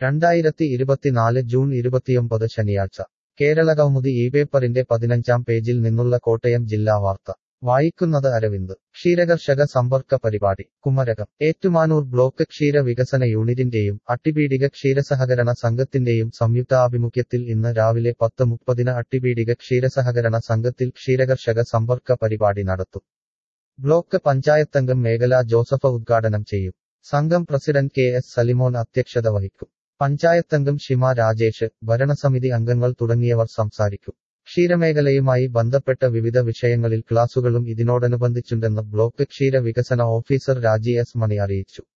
രണ്ടായിരത്തി ഇരുപത്തിനാല് ജൂൺ ഇരുപത്തിയൊമ്പത് ശനിയാഴ്ച കേരളകൗമുദി ഈ പേപ്പറിന്റെ പതിനഞ്ചാം പേജിൽ നിന്നുള്ള കോട്ടയം ജില്ലാ വാർത്ത വായിക്കുന്നത് അരവിന്ദ് ക്ഷീരകർഷക സമ്പർക്ക പരിപാടി കുമരകം ഏറ്റുമാനൂർ ബ്ലോക്ക് ക്ഷീര വികസന യൂണിറ്റിന്റെയും അട്ടിപീഡിക ക്ഷീരസഹകരണ സംഘത്തിന്റെയും സംയുക്താഭിമുഖ്യത്തിൽ ഇന്ന് രാവിലെ പത്ത് മുപ്പതിന് അട്ടിപീഡിക ക്ഷീരസഹകരണ സംഘത്തിൽ ക്ഷീരകർഷക സമ്പർക്ക പരിപാടി നടത്തും ബ്ലോക്ക് പഞ്ചായത്തംഗം മേഖല ജോസഫ് ഉദ്ഘാടനം ചെയ്യും സംഘം പ്രസിഡന്റ് കെ എസ് സലിമോൻ അധ്യക്ഷത വഹിക്കും പഞ്ചായത്തംഗം ഷിമ രാജേഷ് ഭരണസമിതി അംഗങ്ങൾ തുടങ്ങിയവർ സംസാരിക്കും ക്ഷീരമേഖലയുമായി ബന്ധപ്പെട്ട വിവിധ വിഷയങ്ങളിൽ ക്ലാസുകളും ഇതിനോടനുബന്ധിച്ചുണ്ടെന്ന് ബ്ലോക്ക് ക്ഷീര വികസന ഓഫീസർ രാജി എസ് മണി അറിയിച്ചു